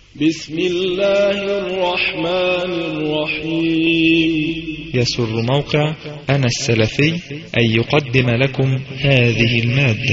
بسم الله الرحمن الرحيم يسر موقع أنا السلفي أن يقدم لكم هذه المادة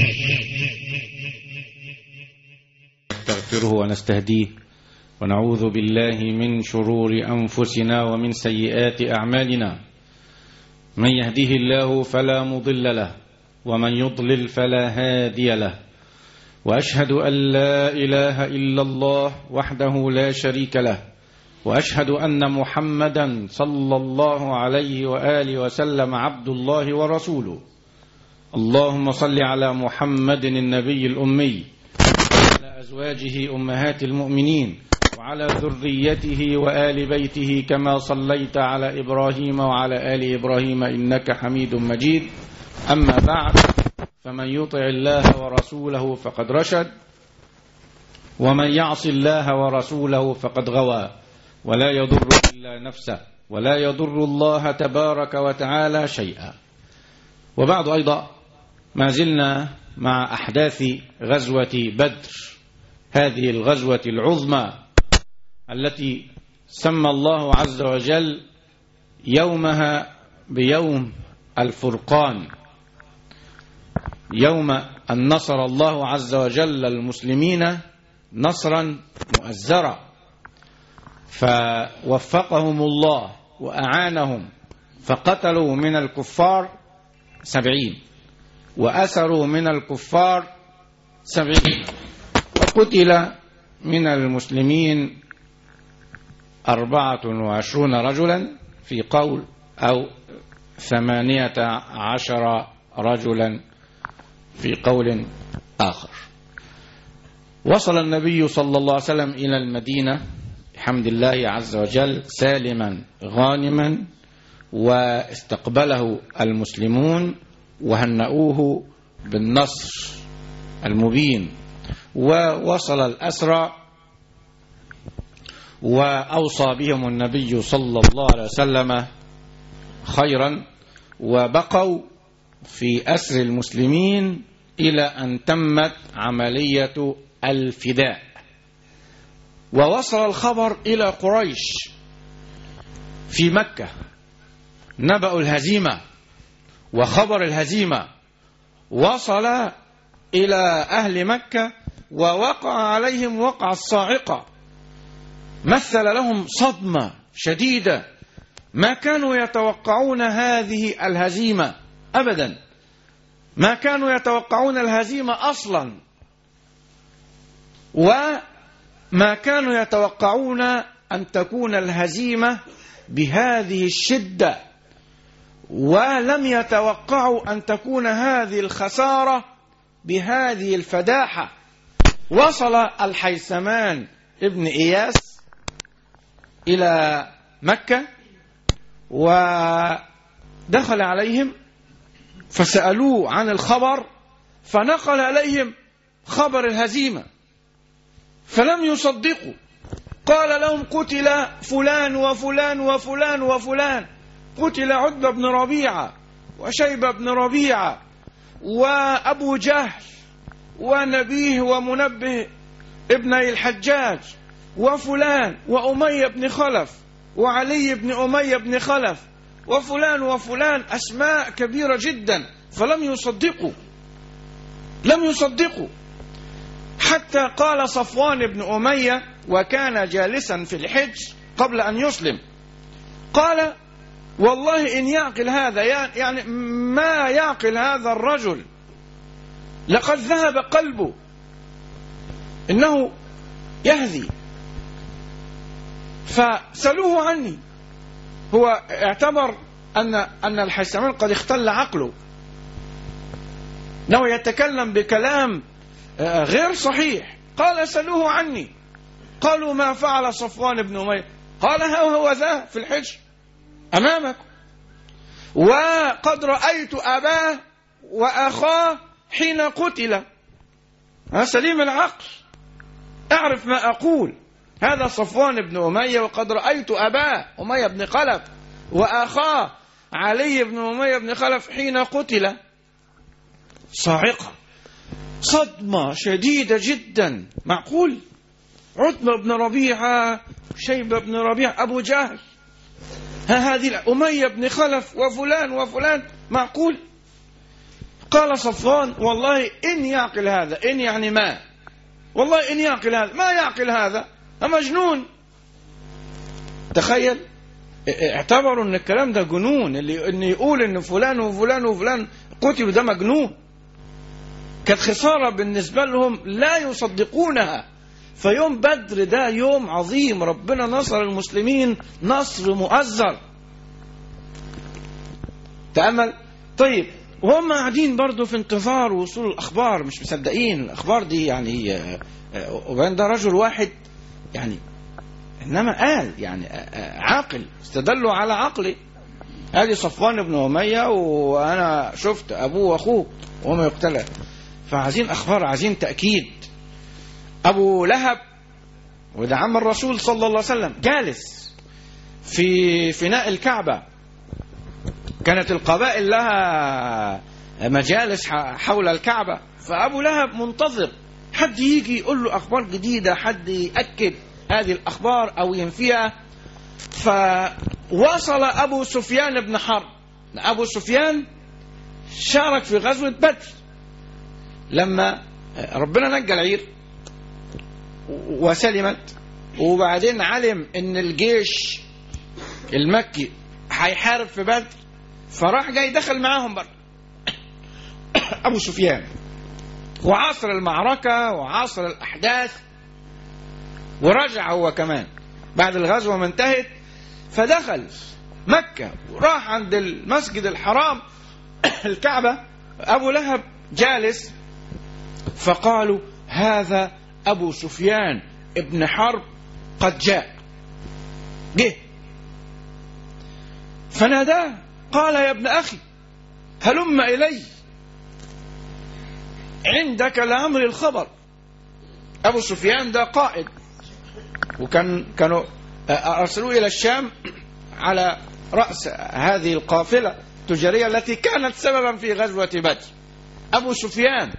نستغفره ونستهديه ونعوذ بالله من شرور أنفسنا ومن سيئات أعمالنا من يهده الله فلا مضل له ومن يضلل فلا هادي له وأشهد أن لا إله إلا الله وحده لا شريك له وأشهد أن محمدا صلى الله عليه وآله وسلم عبد الله ورسوله اللهم صل على محمد النبي الأمي وعلى أزواجه أمهات المؤمنين وعلى ذريته وآل بيته كما صليت على إبراهيم وعلى آل إبراهيم إنك حميد مجيد أما بعد فمن يطع الله ورسوله فقد رشد ومن يعص الله ورسوله فقد غوى ولا يضر إلا نفسه ولا يضر الله تبارك وتعالى شيئا وبعد أيضا ما زلنا مع أحداث غزوة بدر هذه الغزوة العظمى التي سمى الله عز وجل يومها بيوم الفرقان يوم أن نصر الله عز وجل المسلمين نصرا مؤزرا فوفقهم الله وأعانهم فقتلوا من الكفار سبعين وأسروا من الكفار سبعين وقتل من المسلمين أربعة وعشرون رجلا في قول أو ثمانية عشر رجلا في قول آخر وصل النبي صلى الله عليه وسلم إلى المدينة بحمد الله عز وجل سالما غانما واستقبله المسلمون وهنأوه بالنصر المبين ووصل الأسرى وأوصى بهم النبي صلى الله عليه وسلم خيرا وبقوا في أسر المسلمين إلى أن تمت عملية الفداء ووصل الخبر إلى قريش في مكة نبأ الهزيمة وخبر الهزيمة وصل إلى أهل مكة ووقع عليهم وقع الصاعقة مثل لهم صدمة شديدة ما كانوا يتوقعون هذه الهزيمة أبدا ما كانوا يتوقعون الهزيمة أصلا وما كانوا يتوقعون أن تكون الهزيمة بهذه الشدة ولم يتوقعوا أن تكون هذه الخسارة بهذه الفداحة وصل الحيثمان ابن إياس إلى مكة ودخل عليهم فسألوه عن الخبر فنقل إليهم خبر الهزيمة فلم يصدقوا قال لهم قتل فلان وفلان وفلان وفلان قتل عتبة بن ربيعة وشيبة بن ربيعة وأبو جهل ونبيه ومنبه ابني الحجاج وفلان وأمية بن خلف وعلي بن أمية بن خلف وفلان وفلان أسماء كبيرة جدا فلم يصدقوا لم يصدقوا حتى قال صفوان بن أمية وكان جالسا في الحج قبل أن يسلم قال والله إن يعقل هذا يعني ما يعقل هذا الرجل لقد ذهب قلبه إنه يهذي فسألوه عني هو اعتبر أن أن الحيثمان قد اختل عقله أنه يتكلم بكلام غير صحيح قال سألوه عني قالوا ما فعل صفوان بن أمية قال ها هو ذا في الحج أمامك وقد رأيت أباه وأخاه حين قتل سليم العقل اعرف ما أقول هذا صفوان بن أمية وقد رأيت أباه أمية بن خلف وأخاه علي بن أمية بن خلف حين قتل صاعقة صدمة شديدة جدا معقول عتبة بن ربيعة شيبة بن ربيعة أبو جهل ها هذه أمية بن خلف وفلان وفلان معقول قال صفوان والله إن يعقل هذا إن يعني ما والله إن يعقل هذا ما يعقل هذا مجنون تخيل اعتبروا ان الكلام ده جنون اللي ان يقول ان فلان وفلان وفلان قتلوا ده مجنون كانت خسارة بالنسبة لهم لا يصدقونها فيوم بدر ده يوم عظيم ربنا نصر المسلمين نصر مؤزر تأمل طيب وهم قاعدين برضو في انتظار وصول الأخبار مش مصدقين الأخبار دي يعني آه، آه، وبين ده رجل واحد يعني إنما قال يعني آه، آه، عاقل استدلوا على عقله ادي صفوان بن أمية وأنا شفت أبوه وأخوه وهم يقتلى فعايزين أخبار عايزين تأكيد أبو لهب وده عم الرسول صلى الله عليه وسلم جالس في فناء الكعبة كانت القبائل لها مجالس ح- حول الكعبة فأبو لهب منتظر حد يجي يقول له أخبار جديدة حد يأكد هذه الأخبار أو ينفيها فوصل أبو سفيان بن حرب أبو سفيان شارك في غزوة بدر لما ربنا نجى العير وسلمت وبعدين علم ان الجيش المكي هيحارب في بدر فراح جاي دخل معاهم برضه ابو سفيان وعاصر المعركه وعاصر الاحداث ورجع هو كمان بعد الغزوه ما انتهت فدخل مكه وراح عند المسجد الحرام الكعبه ابو لهب جالس فقالوا هذا أبو سفيان ابن حرب قد جاء جه فناداه قال يا ابن أخي هلم إلي عندك لأمر الخبر أبو سفيان ده قائد وكان كانوا أرسلوه إلى الشام على رأس هذه القافلة التجارية التي كانت سببا في غزوة بدر أبو سفيان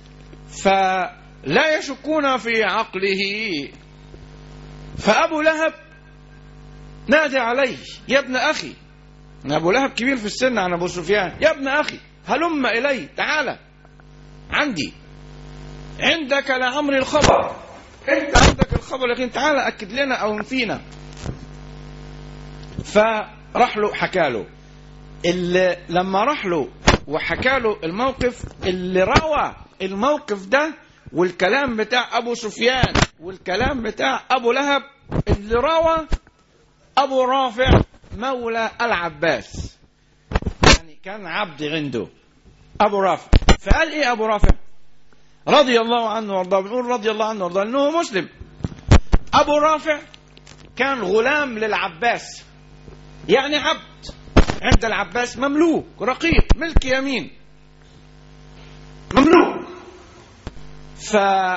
فلا يشكون في عقله فأبو لهب نادى عليه يا ابن أخي أبو لهب كبير في السن عن أبو سفيان يا ابن أخي هلم إلي تعالى عندي عندك لأمر الخبر أنت عندك الخبر لكن تعالى أكد لنا أو انفينا فراح له حكى له اللي لما راح له وحكى له الموقف اللي روى الموقف ده والكلام بتاع ابو سفيان والكلام بتاع ابو لهب اللي روى ابو رافع مولى العباس يعني كان عبد عنده ابو رافع فقال ايه ابو رافع رضي الله عنه وارضاه بنقول رضي الله عنه وارضاه لانه مسلم ابو رافع كان غلام للعباس يعني عبد عند العباس مملوك رقيق ملك يمين مملوك ف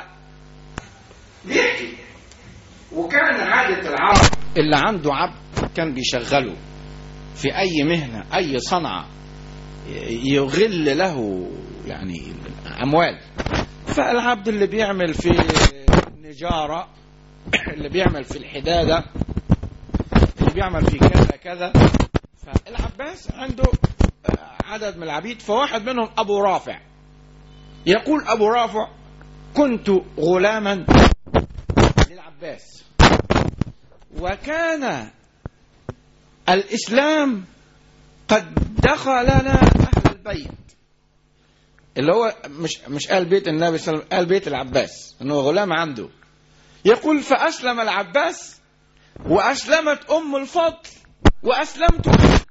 بيحكي وكان عادة العرب اللي عنده عبد كان بيشغله في أي مهنة أي صنعة يغل له يعني أموال فالعبد اللي بيعمل في النجارة اللي بيعمل في الحدادة اللي بيعمل في كذا كذا فالعباس عنده عدد من العبيد فواحد منهم أبو رافع يقول أبو رافع كنت غلاما للعباس وكان الإسلام قد دخلنا أهل البيت اللي هو مش مش قال بيت النبي صلى الله عليه وسلم قال بيت العباس انه غلام عنده يقول فأسلم العباس وأسلمت أم الفضل وأسلمت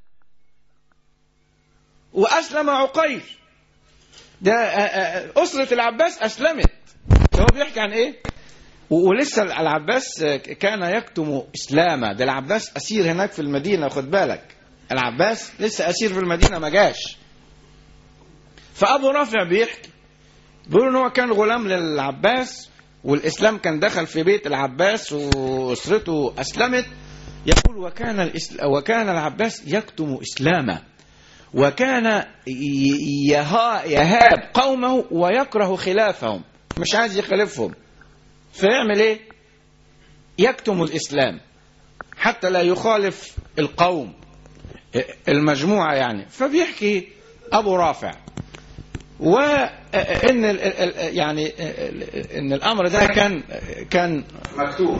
وأسلم عقيل ده أسرة العباس أسلمت هو بيحكي عن إيه ولسه العباس كان يكتم إسلامه ده العباس أسير هناك في المدينة خد بالك العباس لسه أسير في المدينة ما جاش فأبو رافع بيحكي بيقول إن هو كان غلام للعباس والإسلام كان دخل في بيت العباس وأسرته أسلمت يقول وكان الإسل... وكان العباس يكتم إسلامه وكان يها... يهاب قومه ويكره خلافهم مش عايز يخالفهم فيعمل ايه يكتم الإسلام حتى لا يخالف القوم المجموعة يعني فبيحكي أبو رافع وإن ال- ال- يعني إن الأمر ده كان كان مكتوب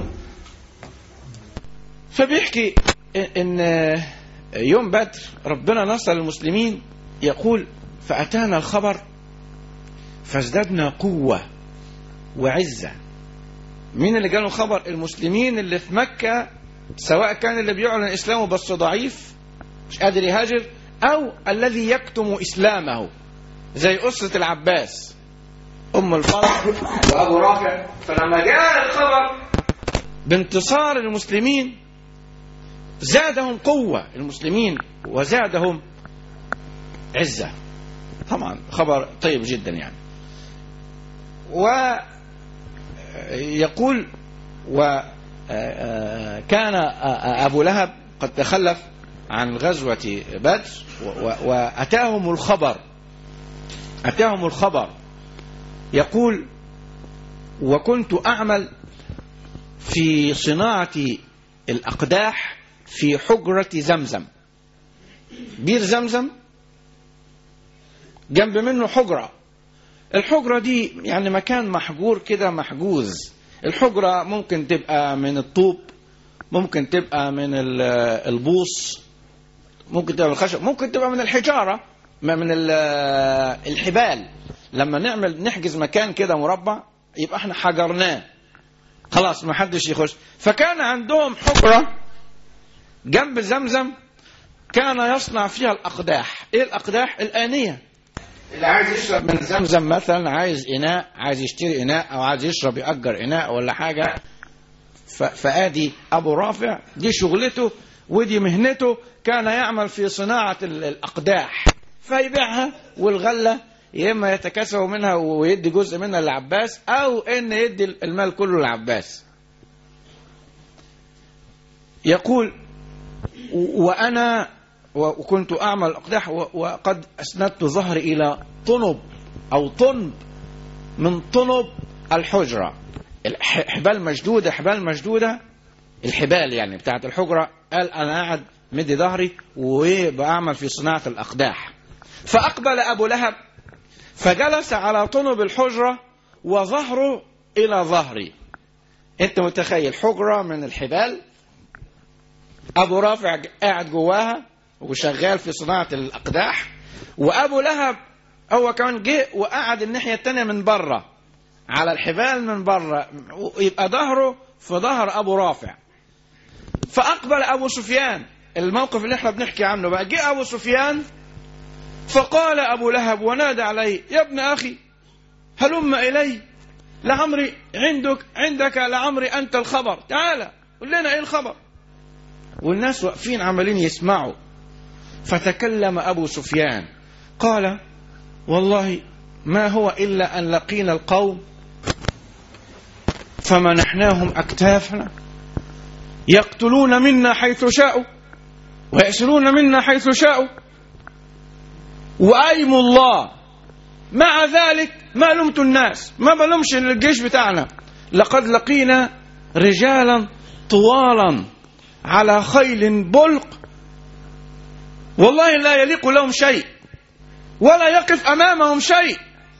فبيحكي إن يوم بدر ربنا نصر المسلمين يقول فأتانا الخبر فازددنا قوة وعزة مين اللي جاله الخبر المسلمين اللي في مكة سواء كان اللي بيعلن إسلامه بس ضعيف مش قادر يهاجر أو الذي يكتم إسلامه زي أسرة العباس أم الفرج وأبو رافع فلما جاء الخبر بانتصار المسلمين زادهم قوة المسلمين وزادهم عزة طبعا خبر طيب جدا يعني ويقول وكان أبو لهب قد تخلف عن غزوة بدر و- و- وأتاهم الخبر أتاهم الخبر يقول وكنت أعمل في صناعة الأقداح في حجرة زمزم بير زمزم جنب منه حجرة الحجرة دي يعني مكان محجور كده محجوز الحجرة ممكن تبقى من الطوب ممكن تبقى من ال- البوص ممكن تبقى من الخشب ممكن تبقى من الحجارة ما من ال- الحبال لما نعمل نحجز مكان كده مربع يبقى احنا حجرناه خلاص ما حدش يخش فكان عندهم حجرة جنب زمزم كان يصنع فيها الأقداح ايه الأقداح الآنية اللي عايز يشرب من زمزم مثلا عايز إناء عايز يشتري إناء أو عايز يشرب يأجر إناء ولا حاجة ف- فآدي أبو رافع دي شغلته ودي مهنته كان يعمل في صناعة ال- الأقداح فيبيعها والغلة يا إما يتكسب منها ويدي جزء منها للعباس أو إن يدي المال كله للعباس يقول و- وأنا وكنت أعمل الأقداح و- وقد أسندت ظهري إلى طنب أو طنب من طنب الحجرة الح- حبال مشدودة حبال مشدودة الحبال يعني بتاعت الحجرة قال أنا قاعد مدي ظهري وبعمل في صناعة الأقداح فأقبل أبو لهب فجلس على طنب الحجرة وظهره إلى ظهري أنت متخيل حجرة من الحبال أبو رافع قاعد جواها وشغال في صناعة الأقداح وأبو لهب هو كمان جه وقعد الناحية التانية من بره على الحبال من بره يبقى ظهره في ظهر أبو رافع فأقبل أبو سفيان الموقف اللي احنا بنحكي عنه بقى جه أبو سفيان فقال أبو لهب ونادى عليه يا ابن أخي هلم إلي لعمري عندك عندك لعمري أنت الخبر تعال قل لنا إيه الخبر والناس واقفين عمالين يسمعوا فتكلم أبو سفيان قال والله ما هو إلا أن لقينا القوم فمنحناهم أكتافنا يقتلون منا حيث شاءوا ويأسرون منا حيث شاءوا وأيم الله مع ذلك ما لمت الناس ما بلومش الجيش بتاعنا لقد لقينا رجالا طوالا على خيل بلق والله لا يليق لهم شيء ولا يقف امامهم شيء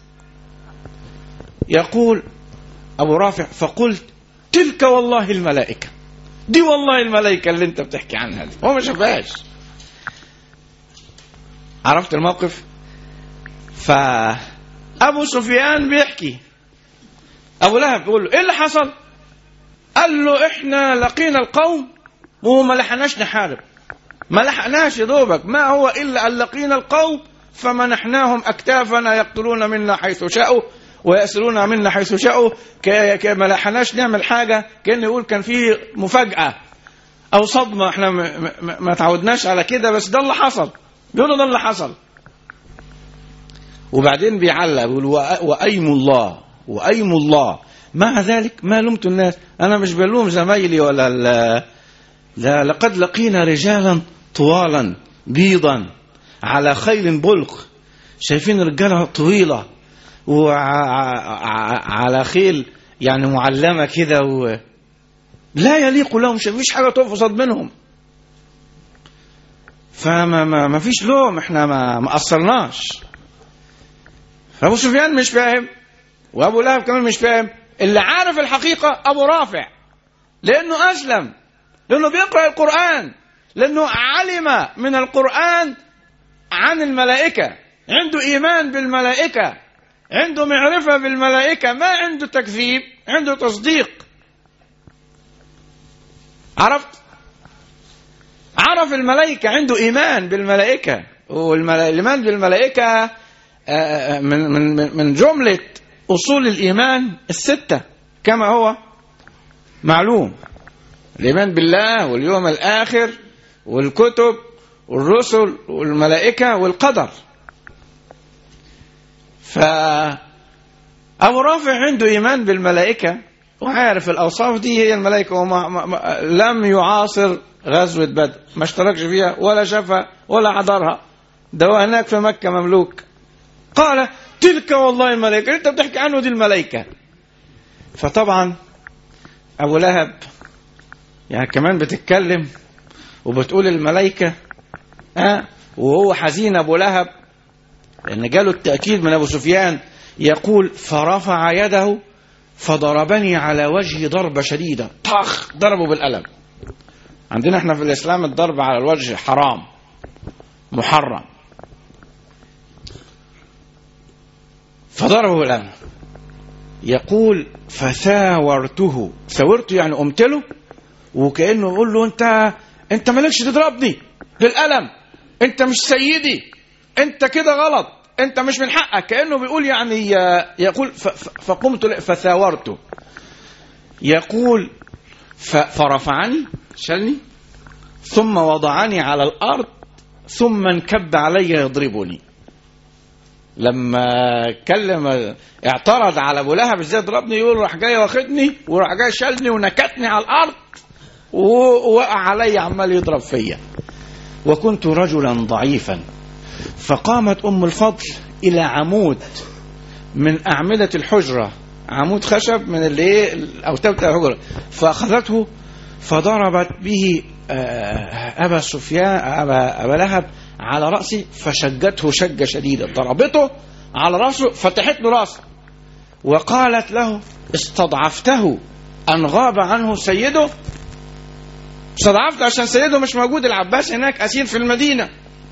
يقول ابو رافع فقلت تلك والله الملائكه دي والله الملائكه اللي انت بتحكي عنها دي هو ما شافهاش عرفت الموقف فابو سفيان بيحكي ابو لهب بيقول له ايه اللي حصل قال له احنا لقينا القوم وما لحقناش نحارب ما لحقناش يا دوبك ما هو الا ان لقينا القوم فمنحناهم اكتافنا يقتلون منا حيث شاءوا ويأسرون منا حيث شاءوا ك- ك- ما لحقناش نعمل حاجه كان يقول كان في مفاجاه او صدمه احنا م- م- ما تعودناش على كده بس ده اللي حصل بيقولوا ده اللي حصل وبعدين بيعلق بيقول وأ- وايم الله وايم الله مع ذلك ما لمت الناس انا مش بلوم زمايلي ولا ال- لا لقد لقينا رجالا طوالا بيضا على خيل بلق شايفين رجاله طويله وعلى خيل يعني معلمه كده و... لا يليق لهم شيء مفيش حاجة تقف قصاد منهم فما ما ما فيش لوم احنا ما ما قصرناش ابو سفيان مش فاهم وابو لهب كمان مش فاهم اللي عارف الحقيقة ابو رافع لانه اسلم لانه بيقرأ القرآن لانه علم من القرآن عن الملائكة عنده ايمان بالملائكة عنده معرفة بالملائكة ما عنده تكذيب عنده تصديق عرفت عرف الملائكة عنده إيمان بالملائكة والإيمان بالملائكة آه، من من من جملة أصول الإيمان الستة كما هو معلوم الإيمان بالله واليوم الآخر والكتب والرسل والملائكة والقدر فأبو رافع عنده إيمان بالملائكة وعارف الأوصاف دي هي الملائكة وما ما ما لم يعاصر غزوة بدر ما اشتركش فيها ولا شافها ولا حضرها ده هو هناك في مكة مملوك قال تلك والله الملائكة انت بتحكي عنه دي الملائكة فطبعا أبو لهب يعني كمان بتتكلم وبتقول الملائكة ها وهو حزين أبو لهب لأن جاله التأكيد من أبو سفيان يقول فرفع يده فضربني على وجهي ضربة شديدة طخ ضربه بالقلم عندنا احنا في الإسلام الضرب على الوجه حرام محرم فضربه بالقلم يقول فثاورته ثاورته يعني قمت له وكأنه يقول له انت انت مالكش تضربني بالقلم انت مش سيدي انت كده غلط انت مش من حقك كانه بيقول يعني يقول ف- ف- فقمت ل- فثاورته يقول ف- فرفعني شلني ثم وضعني على الارض ثم انكب علي يضربني لما كلم اعترض على ابو لهب ازاي ضربني يقول راح جاي واخدني وراح جاي شالني ونكتني على الارض ووقع علي عمال يضرب فيا وكنت رجلا ضعيفا فقامت ام الفضل الى عمود من اعمده الحجره عمود خشب من اللي ايه الاوتاد بتاع الحجره فاخذته فضربت به آه، ابا سفيان ابا ابا لهب على راسي فشجته شجه شديده ضربته على راسه فتحت له راسه وقالت له استضعفته ان غاب عنه سيده استضعفت عشان سيده مش موجود العباس هناك اسير في المدينه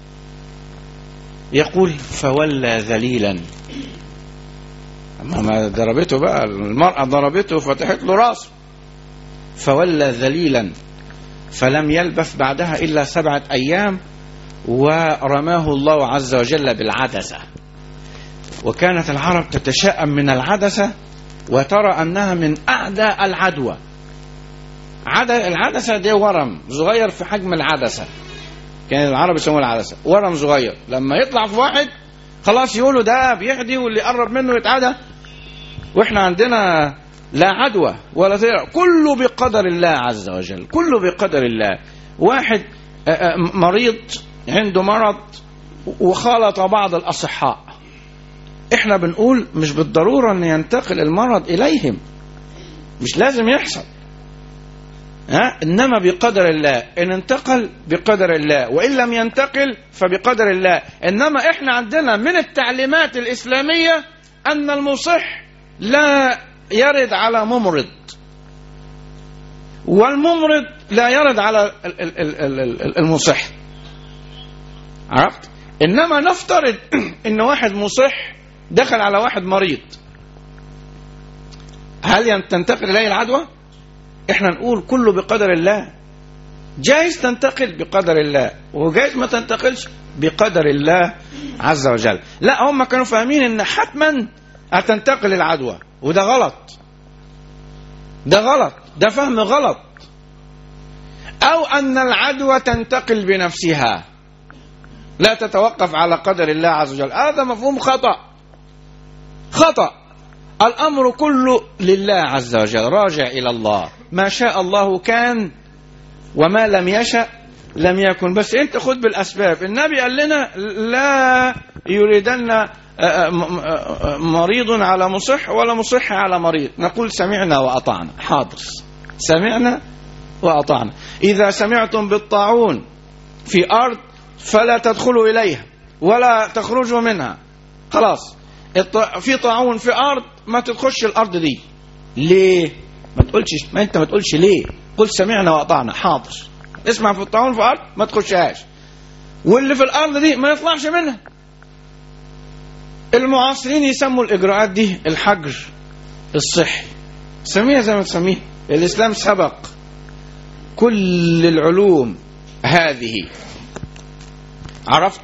يقول فولى ذليلا اما ما ضربته بقى المرأة ضربته فتحت له راسه فولى ذليلا فلم يلبث بعدها إلا سبعة أيام ورماه الله عز وجل بالعدسة وكانت العرب تتشائم من العدسة وترى أنها من أعدى العدوى عد... العدسة دي ورم صغير في حجم العدسة كان العرب يسموه العدسة ورم صغير لما يطلع في واحد خلاص يقولوا ده بيحدي واللي يقرب منه يتعدى واحنا عندنا لا عدوى ولا طيرة كله بقدر الله عز وجل كله بقدر الله واحد آه، آه، مريض عنده مرض وخالط بعض الأصحاء احنا بنقول مش بالضرورة ان ينتقل المرض اليهم مش لازم يحصل ها انما بقدر الله ان انتقل بقدر الله وان لم ينتقل فبقدر الله انما احنا عندنا من التعليمات الاسلاميه ان المصح لا يرد على ممرض والممرض لا يرد على ال- ال- ال- ال- ال- المصح عرفت انما نفترض ان واحد مصح دخل على واحد مريض هل ين- تنتقل اليه العدوى احنا نقول كله بقدر الله جايز تنتقل بقدر الله وجايز ما تنتقلش بقدر الله عز وجل لا هم كانوا فاهمين ان حتما هتنتقل العدوى وده غلط ده غلط ده فهم غلط او ان العدوى تنتقل بنفسها لا تتوقف على قدر الله عز وجل هذا مفهوم خطأ خطأ الأمر كله لله عز وجل راجع إلى الله ما شاء الله كان وما لم يشأ لم يكن بس انت خد بالأسباب النبي قال لنا لا يريدن آه، آه، م- آه، مريض على مصح ولا مصح على مريض نقول سمعنا وأطعنا حاضر سمعنا وأطعنا إذا سمعتم بالطاعون في أرض فلا تدخلوا إليها ولا تخرجوا منها خلاص الط- في طاعون في أرض ما تدخلش الأرض دي ليه ما تقولش ما أنت ما تقولش ليه قل سمعنا وأطعنا حاضر اسمع في الطاعون في أرض ما تخشهاش واللي في الأرض دي ما يطلعش منها المعاصرين يسموا الإجراءات دي الحجر الصحي سميها زي ما تسميها الإسلام سبق كل العلوم هذه عرفت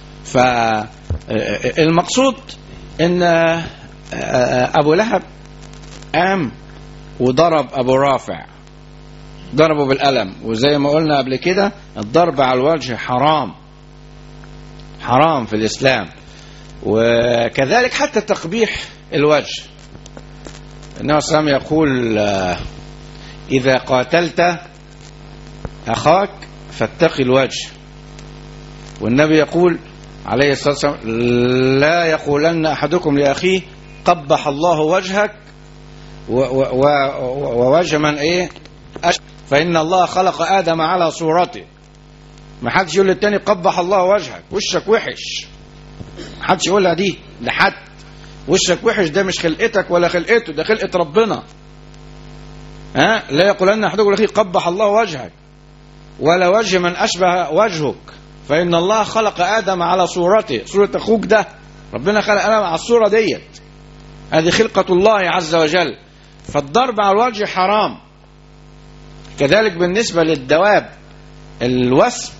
فالمقصود ان ابو لهب قام وضرب ابو رافع ضربه بالقلم وزي ما قلنا قبل كده الضرب على الوجه حرام حرام في الاسلام وكذلك حتى تقبيح الوجه النبي صلى الله عليه وسلم يقول آه، إذا قاتلت أخاك فاتقي الوجه والنبي يقول عليه الصلاة والسلام لا يقولن أحدكم لأخيه قبح الله وجهك و- و- و- ووجه من إيه أش- فإن الله خلق آدم على صورته ما حدش يقول للتاني قبح الله وجهك وشك وحش ما حدش يقولها دي لحد وشك وحش ده مش خلقتك ولا خلقته ده خلقة ربنا ها لا يقولن احدكم لاخيه قبح الله وجهك ولا وجه من اشبه وجهك فان الله خلق ادم على صورته صورة اخوك ده ربنا خلق ادم على الصورة ديت هذه خلقة الله عز وجل فالضرب على الوجه حرام كذلك بالنسبة للدواب الوسم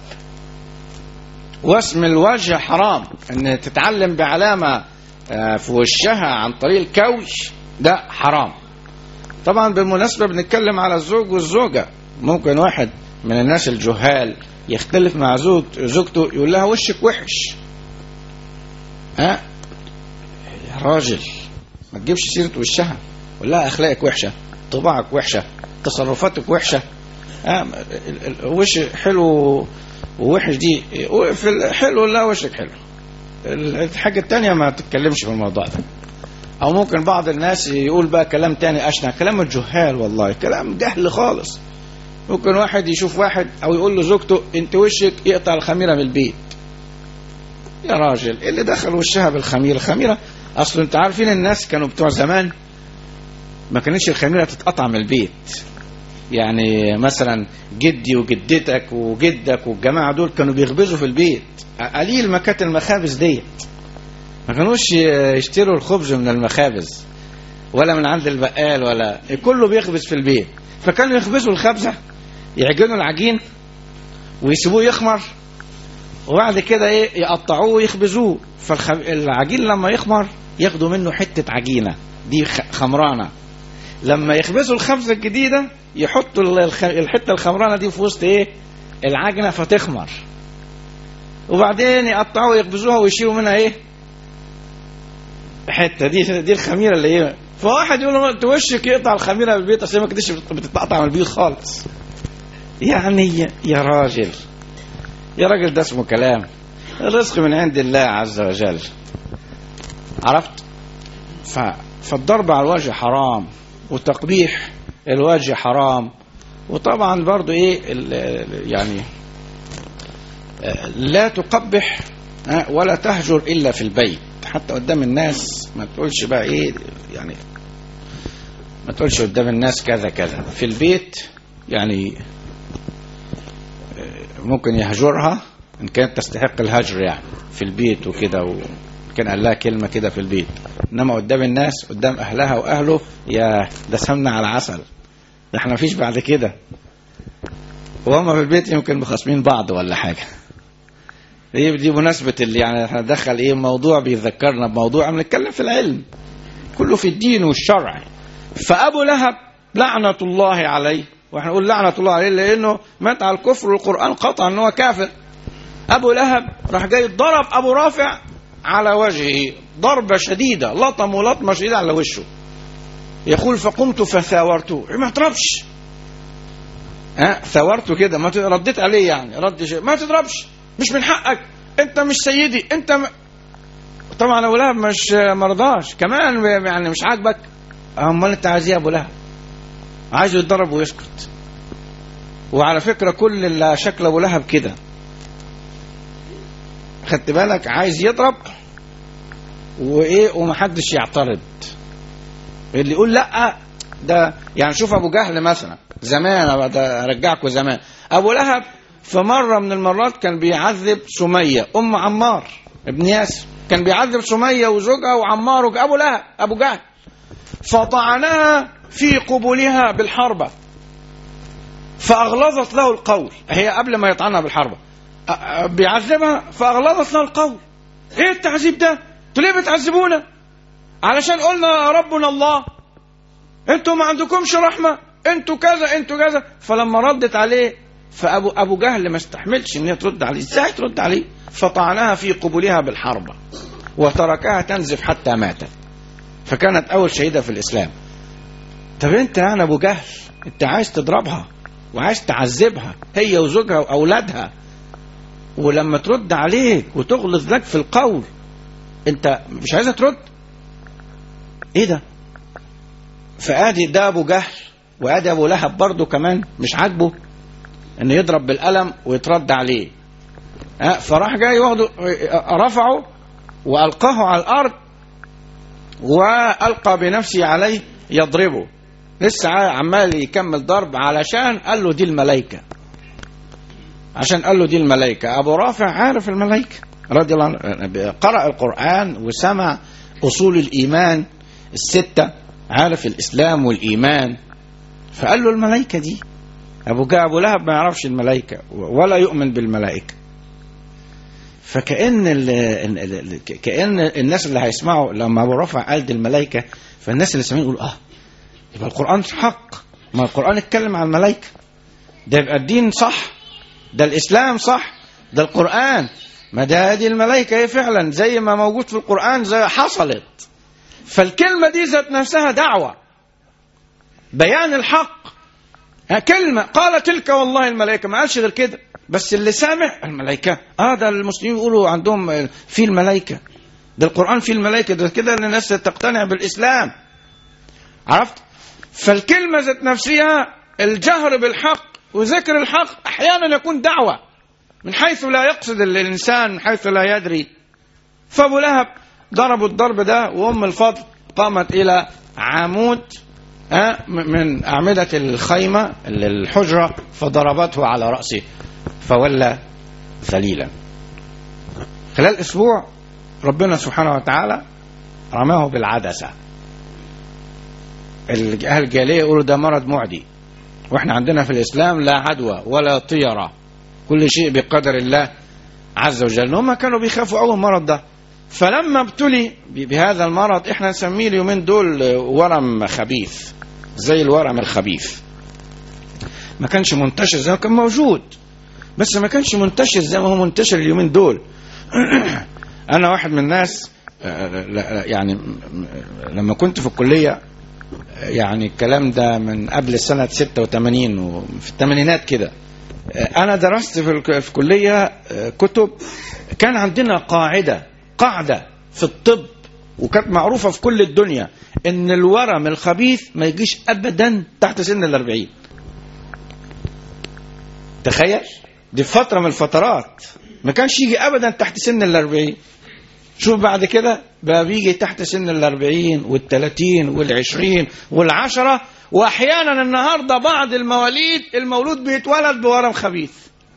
وسم الوجه حرام ان تتعلم بعلامة آه، في وشها عن طريق الكوش ده حرام طبعا بالمناسبة بنتكلم على الزوج والزوجة ممكن واحد من الناس الجهال يختلف مع زوج زوجته يقول لها وشك وحش ها يا راجل ما تجيبش سيرة وشها قول لها أخلاقك وحشة طباعك وحشة تصرفاتك وحشة ها ال- ال- وش حلو ووحش دي في الحلو لا وشك حلو الحاجة التانية ما تتكلمش في الموضوع ده او ممكن بعض الناس يقول بقى كلام تاني اشنع كلام الجهال والله كلام جهل خالص ممكن واحد يشوف واحد او يقول له زوجته انت وشك يقطع الخميره من البيت يا راجل إيه اللي دخل وشها بالخميره الخميره اصل انت عارفين الناس كانوا بتوع زمان ما كانتش الخميره تتقطع من البيت يعني مثلا جدي وجدتك وجدك والجماعه دول كانوا بيخبزوا في البيت قليل ما كانت المخابز ديت ما كانوش يشتروا الخبز من المخابز ولا من عند البقال ولا كله بيخبز في البيت فكانوا يخبزوا الخبزة يعجنوا العجين ويسيبوه يخمر وبعد كده ايه يقطعوه ويخبزوه فالعجين لما يخمر ياخدوا منه حتة عجينة دي خ- خمرانة لما يخبزوا الخبزة الجديدة يحطوا ال- الخ- الحتة الخمرانة دي في وسط ايه العجنة فتخمر وبعدين يقطعوها ويخبزوها ويشيلوا منها ايه حته دي دي الخميره اللي هي فواحد يقول له انت وشك يقطع الخميره من البيت اصل هي ما كانتش بتتقطع من البيت خالص يعني يا- يا راجل يا راجل ده اسمه كلام الرزق من عند الله عز وجل عرفت ف... فالضرب على الوجه حرام وتقبيح الوجه حرام وطبعا برضو ايه ال- ال- يعني آه، لا تقبح آه، ولا تهجر الا في البيت حتى قدام الناس ما تقولش بقى ايه يعني ما تقولش قدام الناس كذا كذا في البيت يعني آه، ممكن يهجرها ان كانت تستحق الهجر يعني في البيت وكده وكان قال لها كلمه كده في البيت انما قدام الناس قدام اهلها واهله يا ده سمنه على عسل ده احنا مفيش بعد كده وهم في البيت يمكن مخاصمين بعض ولا حاجه دي دي مناسبة اللي يعني احنا دخل ايه موضوع بيذكرنا بموضوع بنتكلم في العلم كله في الدين والشرع فأبو لهب لعنة الله عليه واحنا نقول لعنة الله عليه لأنه مات على الكفر والقرآن قطع ان هو كافر أبو لهب راح جاي ضرب أبو رافع على وجهه ضربة شديدة لطم لطمة شديدة على وشه يقول فقمت فثاورته ما تضربش ها ثورته كده ما ت- رديت عليه يعني رد شيء ما تضربش مش من حقك انت مش سيدي انت م... طبعا ابو لهب مش مرضاش كمان يعني مش عاجبك امال انت عايز ايه يا ابو لهب عايزه يتضرب ويسكت وعلى فكرة كل اللي شكل أبو لهب كده خدت بالك عايز يضرب وإيه ومحدش يعترض اللي يقول لا ده يعني شوف أبو جهل مثلا زمان أنا ده أرجعكم زمان أبو لهب في مرة من المرات كان بيعذب سمية أم عمار ابن ياسر كان بيعذب سمية وزوجها وعمار وأبو لهب أبو جهل فطعنها في قبولها بالحربة فأغلظت له القول هي قبل ما يطعنها بالحربة أ- أ- بيعذبها فأغلظت له القول ايه التعذيب ده انتوا ليه بتعذبونا علشان قلنا ربنا الله انتوا ما عندكمش رحمة انتوا كذا انتوا كذا فلما ردت عليه فابو ابو جهل ما استحملش ان هي ترد عليه ازاي ترد عليه فطعنها في قبولها بالحربة وتركها تنزف حتى ماتت فكانت اول شهيدة في الاسلام طب انت يعني ابو جهل انت عايز تضربها وعايز تعذبها هي وزوجها واولادها ولما ترد عليك وتغلظ لك في القول انت مش عايزها ترد ايه ده فادي ده ابو جهل وادي ابو لهب برضه كمان مش عاجبه انه يضرب بالقلم ويترد عليه ها، فراح جاي واخده رفعه والقاه على الارض والقى بنفسه عليه يضربه لسه عمال يكمل ضرب علشان قال له دي الملائكه عشان قال له دي الملائكه ابو رافع عارف الملائكه رضي الله عنه قرأ القرآن وسمع أصول الإيمان الستة عارف الإسلام والإيمان فقال له الملائكة دي أبو جا أبو لهب ما يعرفش الملائكة ولا يؤمن بالملائكة فكأن ال ال- ال- كأن الناس اللي هيسمعوا لما أبو رافع قال دي الملائكة فالناس اللي سامعين يقولوا آه يبقى القرآن حق ما القرآن اتكلم عن الملائكة ده يبقى الدين صح ده الإسلام صح ده القرآن ما ده دي الملائكة هي فعلا زي ما موجود في القرآن زي حصلت فالكلمة دي ذات نفسها دعوة بيان الحق ها كلمة قال تلك والله الملائكة ما قالش غير كده بس اللي سامع الملائكة اه ده المسلمين يقولوا عندهم في الملائكة ده القرآن فيه الملائكة ده كده ان الناس تقتنع بالإسلام عرفت فالكلمة ذات نفسها الجهر بالحق وذكر الحق أحيانا يكون دعوة من حيث لا يقصد الإنسان من حيث لا يدري فأبو لهب ضربوا الضرب ده وأم الفضل قامت إلى عمود آه، من أعمدة الخيمة الحجرة فضربته على رأسه فولى ذليلا خلال أسبوع ربنا سبحانه وتعالى رماه بالعدسة أهل الجاهلية يقولوا ده مرض معدي واحنا عندنا في الإسلام لا عدوى ولا طيرة كل شيء بقدر الله عز وجل هم كانوا بيخافوا أول مرض ده فلما ابتلي بهذا المرض احنا نسميه اليومين دول ورم خبيث زي الورم الخبيث ما كانش منتشر زي ما كان موجود بس ما كانش منتشر زي ما هو منتشر اليومين دول انا واحد من الناس يعني لما كنت في الكليه يعني الكلام ده من قبل سنة 86 وفي الثمانينات كده أنا درست في في كلية كتب كان عندنا قاعدة قاعدة في الطب وكانت معروفة في كل الدنيا إن الورم الخبيث ما يجيش أبدا تحت سن الأربعين تخيل دي فترة من الفترات ما كانش يجي أبدا تحت سن الأربعين شوف بعد كده بقى بيجي تحت سن الأربعين والثلاثين والعشرين والعشرة وأحيانا النهاردة بعض المواليد المولود بيتولد بورم خبيث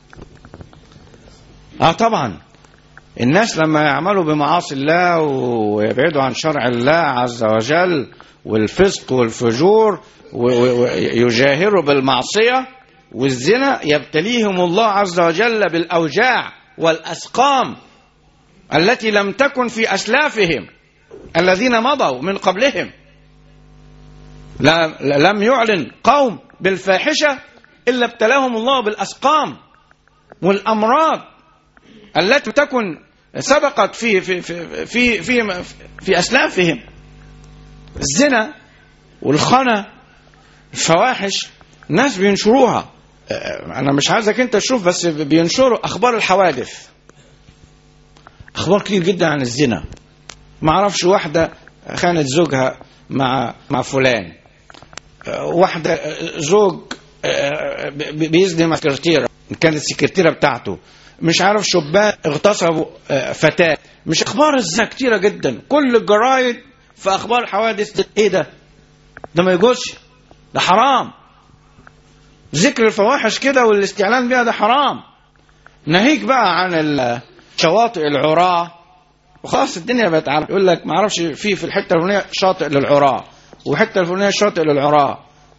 اه طبعا الناس لما يعملوا بمعاصي الله ويبعدوا عن شرع الله عز وجل والفسق والفجور ويجاهروا بالمعصية والزنا يبتليهم الله عز وجل بالأوجاع والأسقام التي لم تكن في أسلافهم الذين مضوا من قبلهم لم يعلن قوم بالفاحشة إلا ابتلاهم الله بالأسقام والأمراض التي تكن سبقت في في في في في, في أسلافهم الزنا والخنا الفواحش الناس بينشروها أنا مش عايزك أنت تشوف بس بينشروا أخبار الحوادث اخبار كتير جدا عن الزنا ما اعرفش واحده خانت زوجها مع مع فلان واحده زوج آه، ب- بيزني مع سكرتيرة كانت السكرتيرة بتاعته مش عارف شبان اغتصبوا آه، فتاة مش اخبار الزنا كتيرة جدا كل الجرايد في اخبار الحوادث ايه ده ده ما يجوزش ده حرام ذكر الفواحش كده والاستعلان بيها ده حرام ناهيك بقى عن الشواطئ العراة وخلاص الدنيا بقت عارف يقول لك ما اعرفش في في الحته الفلانيه شاطئ للعراة وحته الفلانيه شاطئ للعراة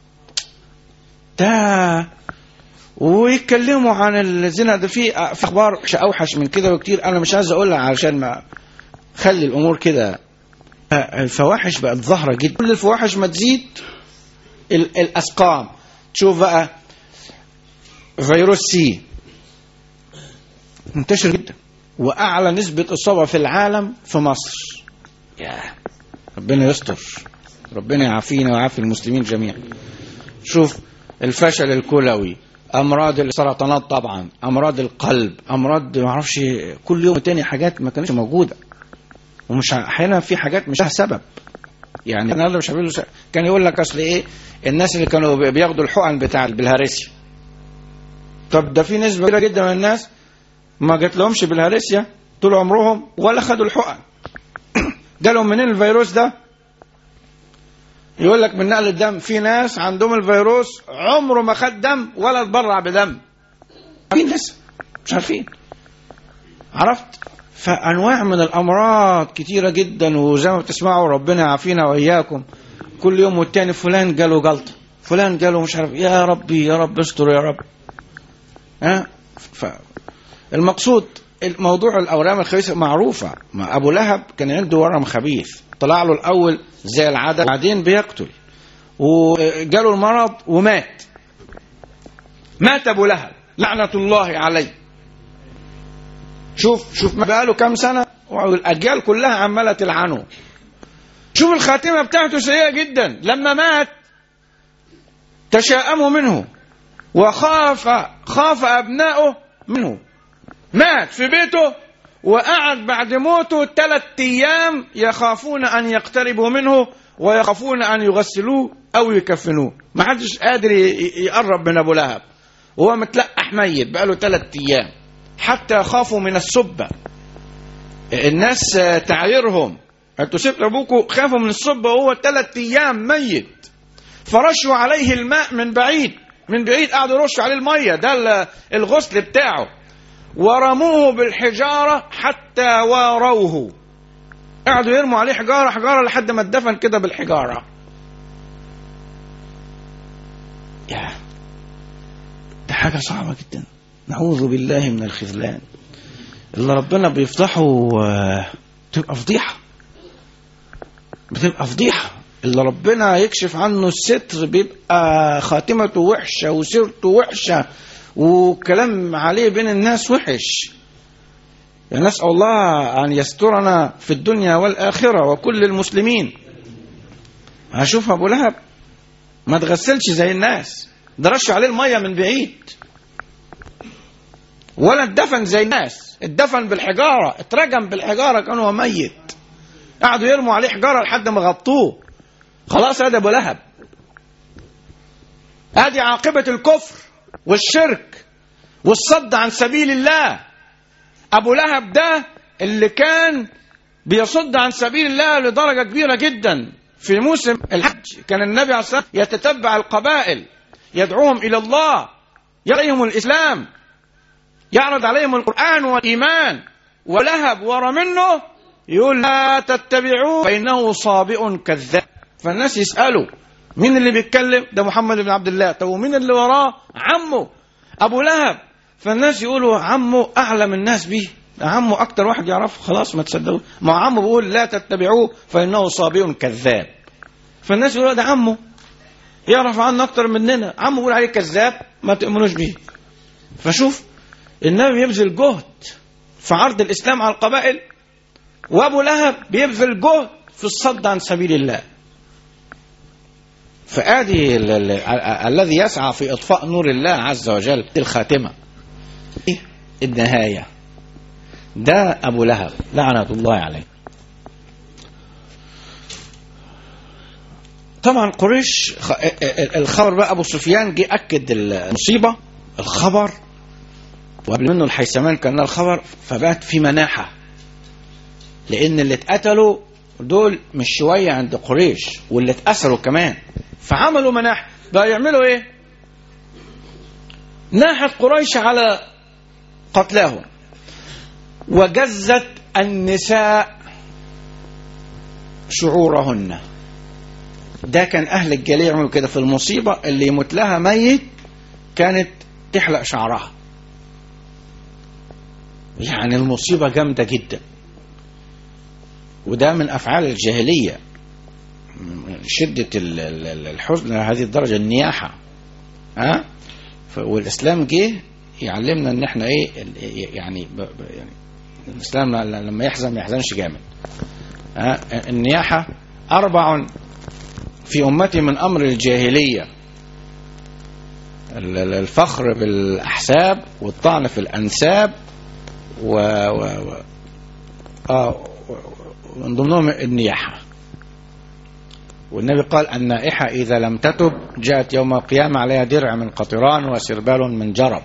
ده ويتكلموا عن الزنا ده في في اخبار اوحش من كده بكتير انا مش عايز اقولها علشان ما خلي الامور كده الفواحش بقت ظاهره جدا كل الفواحش ما تزيد ال- الاسقام تشوف بقى فيروس سي منتشر جدا واعلى نسبه اصابه في العالم في مصر يا ربنا يستر ربنا يعافينا ويعافي المسلمين جميعا شوف الفشل الكلوي امراض السرطانات طبعا امراض القلب امراض ما اعرفش كل يوم تاني حاجات ما كانتش موجوده ومش ع- احيانا في حاجات مش لها سبب يعني انا اللي مش عارف له سبب. كان يقول لك اصل ايه الناس اللي كانوا بي- بياخدوا الحقن بتاع البلهارسيا طب ده في نسبه كبيره جدا من الناس ما جات لهمش بالهارسيا طول عمرهم ولا خدوا الحقن جالهم منين الفيروس ده يقول لك من نقل الدم في ناس عندهم الفيروس عمره ما خد دم ولا اتبرع بدم عارفين لسه مش عارفين عرفت فانواع من الامراض كتيره جدا وزي ما بتسمعوا ربنا يعافينا واياكم كل يوم والتاني فلان جاله جلطه فلان جاله مش عارف يا ربي يا رب استر يا رب ها ف المقصود الموضوع الاورام الخبيثه معروفه ما ابو لهب كان عنده ورم خبيث طلع له الاول زي العاده بعدين بيقتل وجاله المرض ومات مات ابو لهب لعنه الله عليه شوف شوف ما بقاله كام سنه والاجيال كلها عماله تلعنه شوف الخاتمه بتاعته سيئه جدا لما مات تشاءموا منه وخاف خاف ابنائه منه مات في بيته وقعد بعد موته ثلاث ايام يخافون ان يقتربوا منه ويخافون ان يغسلوه او يكفنوه ما حدش قادر ي- ي- يقرب من ابو لهب وهو متلقح ميت بقاله ثلاث ايام حتى خافوا من السبه الناس آه، تعايرهم انتوا سبتوا ابوكوا خافوا من السبه وهو ثلاث ايام ميت فرشوا عليه الماء من بعيد من بعيد قعدوا يرشوا عليه الميه ده ال- الغسل بتاعه ورموه بالحجاره حتى واروه قعدوا يرموا عليه حجاره حجاره لحد ما اتدفن كده بالحجاره يا ده حاجه صعبه جدا نعوذ بالله من الخذلان اللي ربنا بيفضحه آه، تبقى فضيحه بتبقى فضيحه اللي ربنا يكشف عنه الستر بيبقى خاتمته وحشه وسيرته وحشه وكلام عليه بين الناس وحش يعني نسأل الله أن يسترنا في الدنيا والآخرة وكل المسلمين هشوف أبو لهب ما تغسلش زي الناس ده رش عليه المية من بعيد ولا اتدفن زي الناس اتدفن بالحجارة اترجم بالحجارة كان هو ميت قعدوا يرموا عليه حجارة لحد ما غطوه خلاص هذا أبو لهب ادي عاقبة الكفر والشرك والصد عن سبيل الله ابو لهب ده اللي كان بيصد عن سبيل الله لدرجة كبيرة جدا في موسم الحج كان النبي عليه الصلاة والسلام يتتبع القبائل يدعوهم إلى الله يعلمهم الإسلام يعرض عليهم القرآن والإيمان ولهب ورا منه يقول لا تتبعوه فإنه صابئ كذاب فالناس يسألوا مين اللي بيتكلم ده محمد بن عبد الله طب ومين اللي وراه عمه أبو لهب فالناس يقولوا عمه أعلم الناس بيه ده عمه أكتر واحد يعرفه خلاص ما تصدقوه ما هو عمه بيقول لا تتبعوه فإنه صابئ كذاب فالناس يقولوا ده عمه يعرف عنه أكتر مننا عمه بيقول عليه كذاب ما تؤمنوش بيه فشوف النبي يبذل جهد في عرض الإسلام على القبائل وأبو لهب بيبذل جهد في الصد عن سبيل الله فآدي ال- ال- ال- الذي يسعى في إطفاء نور الله عز وجل الخاتمة إيه؟ النهاية ده أبو لهب لعنة الله عليه طبعا قريش خ- الخبر بقى ابو سفيان جه اكد المصيبه الخبر وقبل منه الحيثمان كان له الخبر فبقت في مناحه لان اللي اتقتلوا دول مش شويه عند قريش واللي اتأسروا كمان فعملوا مناحه بقى يعملوا ايه ناحت قريش على قتلاهم وجزت النساء شعورهن ده كان اهل الجاليه يعملوا كده في المصيبه اللي يموت لها ميت كانت تحلق شعرها يعني المصيبه جامده جدا وده من افعال الجاهليه شده ال- ال- ال- الحزن لهذه الدرجه النياحه ها ف- والاسلام جه يعلمنا ان احنا ايه ال- يعني ب- ب- يعني الاسلام لما يحزن ما يحزنش جامد ها النياحه اربع في امتي من امر الجاهليه ال- ال- الفخر بالاحساب والطعن في الانساب و, و... و... آه و- و- من ضمنهم النياحه والنبي قال النائحة إذا لم تتب جاءت يوم القيامة عليها درع من قطران وسربال من جرب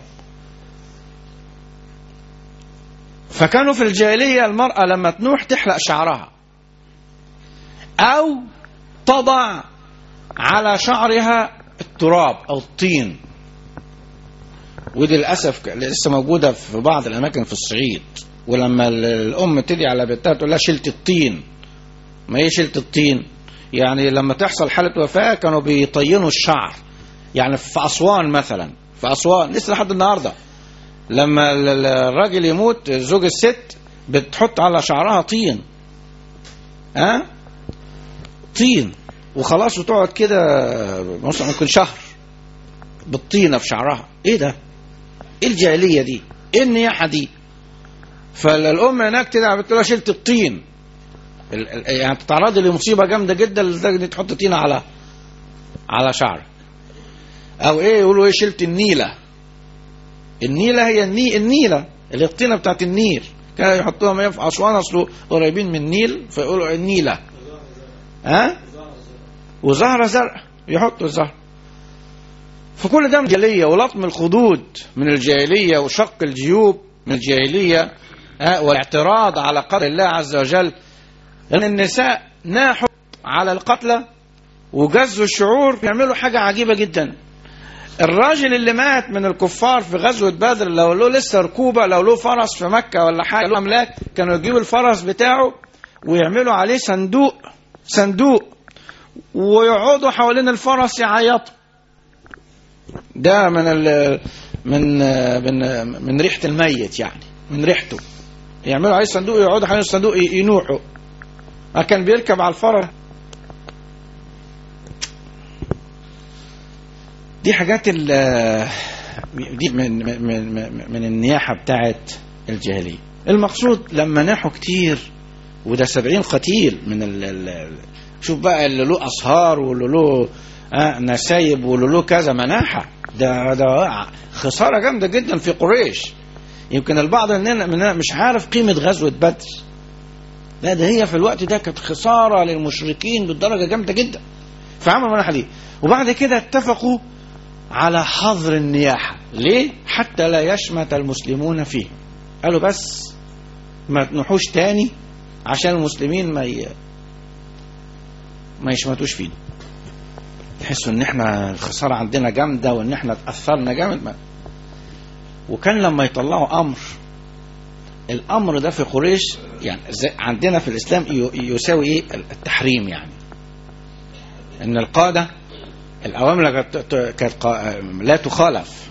فكانوا في الجاهلية المرأة لما تنوح تحلق شعرها أو تضع على شعرها التراب أو الطين ودي للأسف لسه موجودة في بعض الأماكن في الصعيد ولما ال- الأم تدعي على بنتها تقول لها شلت الطين ما هي شلت الطين يعني لما تحصل حالة وفاة كانوا بيطينوا الشعر يعني في أسوان مثلا في أسوان لسه لحد النهاردة لما ال- ال- الراجل يموت زوج الست بتحط على شعرها طين ها طين وخلاص وتقعد كده مثلا ممكن شهر بالطينة في شعرها ايه ده ايه الجاهلية دي ايه النياحة دي فالأم هناك تدعي بتقول لها شلت الطين ال- ال- يعني تتعرضي لمصيبه جامده جدا لدرجه انك تحط طينه على على شعرك او ايه يقولوا ايه شلت النيله النيله هي الني النيله اللي الطينه بتاعت النيل كانوا يحطوها ما في اسوان اصله قريبين من النيل فيقولوا النيله ها وزهره زرع يحطوا الزهر فكل ده من الجاهليه ولطم الخدود من الجاهليه وشق الجيوب من الجاهليه ها والاعتراض على قدر الله عز وجل لأن النساء ناحوا على القتلى وجزوا الشعور يعملوا حاجة عجيبة جدا الراجل اللي مات من الكفار في غزوة بدر لو له لسه ركوبة لو له فرس في مكة ولا حاجة له أملاك كانوا يجيبوا الفرس بتاعه ويعملوا عليه صندوق صندوق ويقعدوا حوالين الفرس يعيطوا ده من ال من من من ريحة الميت يعني من ريحته يعملوا عليه صندوق يقعدوا حوالين الصندوق ينوحوا ما كان بيركب على الفرس دي حاجات ال دي من من من, من النياحة بتاعت الجاهلية المقصود لما ناحوا كتير وده سبعين قتيل من ال ال شوف بقى اللي له أصهار واللي له آه نسايب واللي له كذا مناحة ده ده خسارة جامدة جدا في قريش يمكن البعض مننا مننا مش عارف قيمة غزوة بدر لا ده هي في الوقت ده كانت خسارة للمشركين بالدرجة جامدة جدا فعملوا مناحة دي وبعد كده اتفقوا على حظر النياحة ليه؟ حتى لا يشمت المسلمون فيه قالوا بس ما تنوحوش تاني عشان المسلمين ما ي... ما يشمتوش فينا تحسوا ان احنا الخسارة عندنا جامدة وان احنا اتأثرنا جامد ما. وكان لما يطلعوا امر الامر ده في قريش يعني زي عندنا في الاسلام ي- يساوي ايه التحريم يعني ان القاده الاوامر كانت- كانت قا- لا تخالف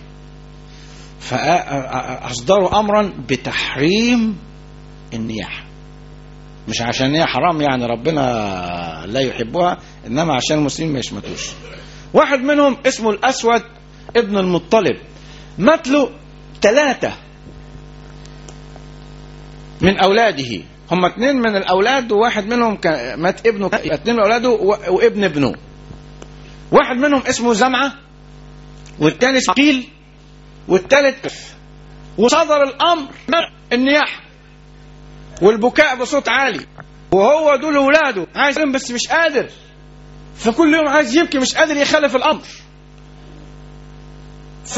فاصدروا امرا بتحريم النياحه مش عشان هي حرام يعني ربنا لا يحبها انما عشان المسلمين ما يشمتوش واحد منهم اسمه الاسود ابن المطلب مات له ثلاثه من اولاده هم اثنين من الاولاد وواحد منهم كان مات ابنه اثنين من اولاده و- وابن ابنه واحد منهم اسمه زمعه والثاني ثقيل والثالث وصدر الامر النياحه والبكاء بصوت عالي وهو دول اولاده عايز يقوم بس مش قادر فكل يوم عايز يبكي مش قادر يخالف الامر ف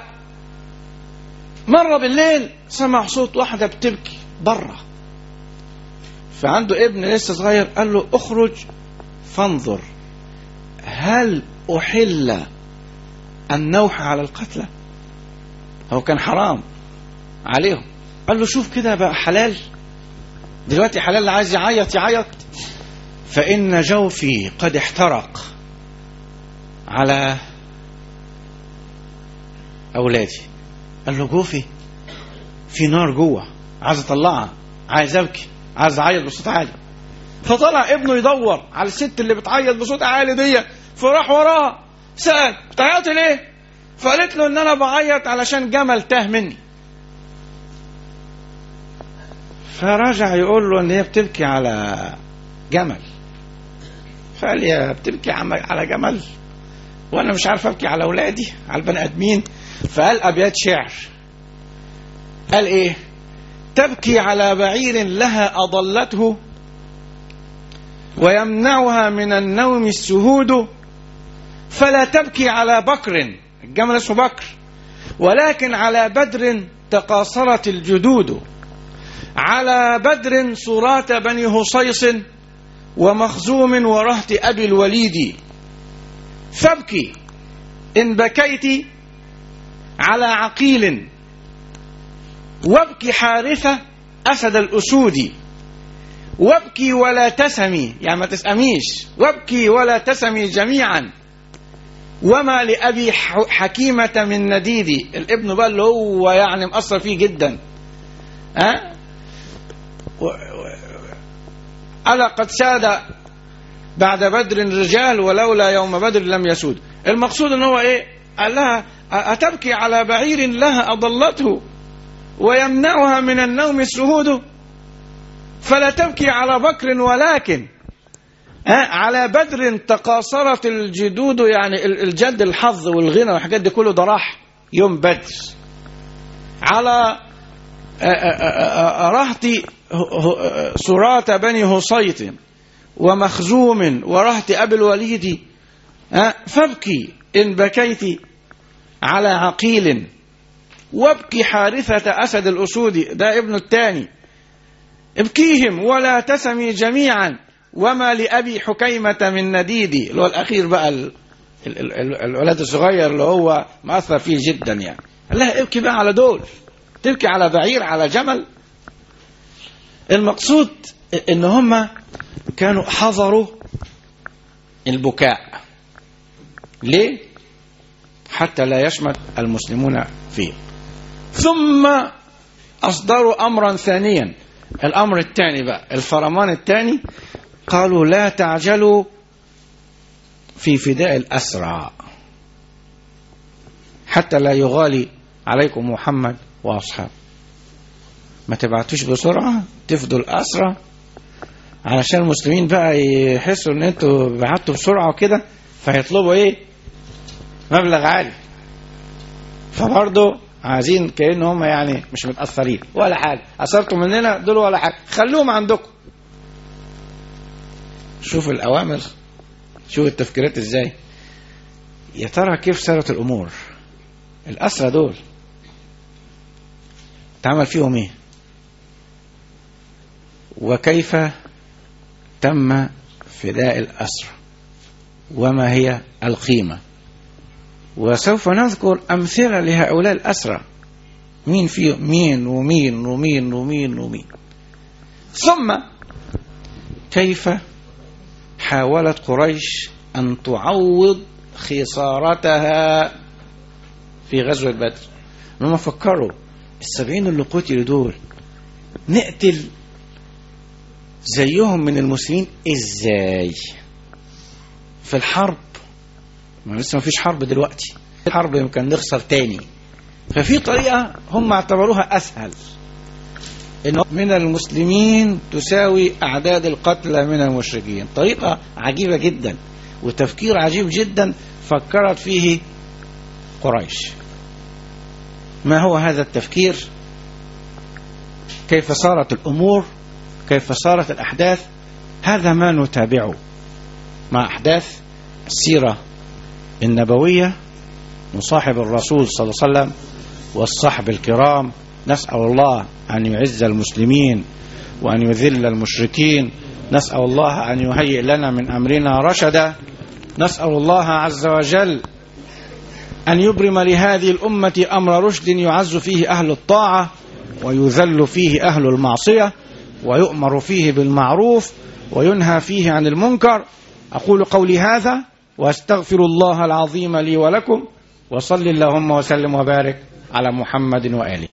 مرة بالليل سمع صوت واحدة بتبكي بره فعنده ابن لسه صغير قال له اخرج فانظر هل أحل النوح على القتلى هو كان حرام عليهم قال له شوف كده بقى حلال دلوقتي حلال اللي عايز يعيط يعيط فإن جوفي قد احترق على أولادي قال له جوفي في نار جوه عايز اطلعها عايز ابكي عايز اعيط بصوت عالي فطلع ابنه يدور على الست اللي بتعيط بصوت عالي دي فراح وراها سأل بتعيطي ليه؟ فقالت له ان انا بعيط علشان جمل تاه مني فرجع يقول له ان هي بتبكي على جمل فقال يا بتبكي عم- على جمل وانا مش عارف ابكي على اولادي على البني ادمين فقال ابيات شعر قال ايه تبكي على بعير لها اضلته ويمنعها من النوم السهود فلا تبكي على بكر الجمل اسمه بكر ولكن على بدر تقاصرت الجدود على بدر صرات بني هصيص ومخزوم ورهط أبي الوليد فابكي إن بكيت على عقيل وابكي حارثة أسد الأسود وابكي ولا تسمي يعني ما تسأميش وابكي ولا تسمي جميعا وما لأبي ح- حكيمة من نديدي الابن بقى اللي هو يعني مأثر فيه جدا ها و- و- ألا قد ساد بعد بدر رجال ولولا يوم بدر لم يسود المقصود ان هو ايه قال لها أتبكي على بعير لها أضلته ويمنعها من النوم السهود فلا تبكي على بكر ولكن ها على بدر تقاصرت الجدود يعني ال- الجد الحظ والغنى والحاجات دي كله ده راح يوم بدر على آه، آه، آه، آه، رهط ه- ه- سرات بني هصيط ومخزوم ورهط أبي الوليد ها، فابكي إن بكيت على عقيل وابكي حارثة أسد الأسود ده ابنه الثاني ابكيهم ولا تسمي جميعا وما لأبي حكيمة من نديدي اللي هو الأخير بقى ال- ال- ال- ال- الولد الصغير اللي هو مأثر فيه جدا يعني قال لها ابكي بقى على دول تبكي على بعير على جمل المقصود ان هم كانوا حظروا البكاء ليه حتى لا يشمت المسلمون فيه ثم اصدروا امرا ثانيا الامر الثاني بقى الفرمان الثاني قالوا لا تعجلوا في فداء الاسرى حتى لا يغالي عليكم محمد واصحابه ما تبعتوش بسرعه تفدوا الاسرى علشان المسلمين بقى يحسوا ان انتوا بعتوا بسرعه وكده فيطلبوا ايه مبلغ عالي فبرضه عايزين كأن هم يعني مش متأثرين ولا حاجة أثرتوا مننا دول ولا حاجة خلوهم عندكم شوف الأوامر شوف التفكيرات ازاي يا ترى كيف سارت الأمور الأسرى دول تعمل فيهم ايه وكيف تم فداء الأسرى وما هي القيمة وسوف نذكر أمثلة لهؤلاء الأسرى مين فيهم مين ومين ومين ومين ومين ثم كيف حاولت قريش أن تعوض خسارتها في غزوة بدر لما فكروا السبعين اللي قتلوا دول نقتل زيهم من المسلمين ازاي في الحرب ما لسه ما فيش حرب دلوقتي الحرب يمكن نخسر تاني ففي طريقة هم اعتبروها أسهل إن من المسلمين تساوي أعداد القتلى من المشركين طريقة عجيبة جدا وتفكير عجيب جدا فكرت فيه قريش ما هو هذا التفكير كيف صارت الأمور كيف صارت الأحداث هذا ما نتابعه مع أحداث السيرة النبوية نصاحب الرسول صلى الله عليه وسلم والصحب الكرام نسأل الله أن يعز المسلمين وأن يذل المشركين نسأل الله أن يهيئ لنا من أمرنا رشدا نسأل الله عز وجل أن يبرم لهذه الأمة أمر رشد يعز فيه أهل الطاعة ويذل فيه أهل المعصية ويؤمر فيه بالمعروف وينهى فيه عن المنكر أقول قولي هذا وأستغفر الله العظيم لي ولكم وصل اللهم وسلم وبارك على محمد وآله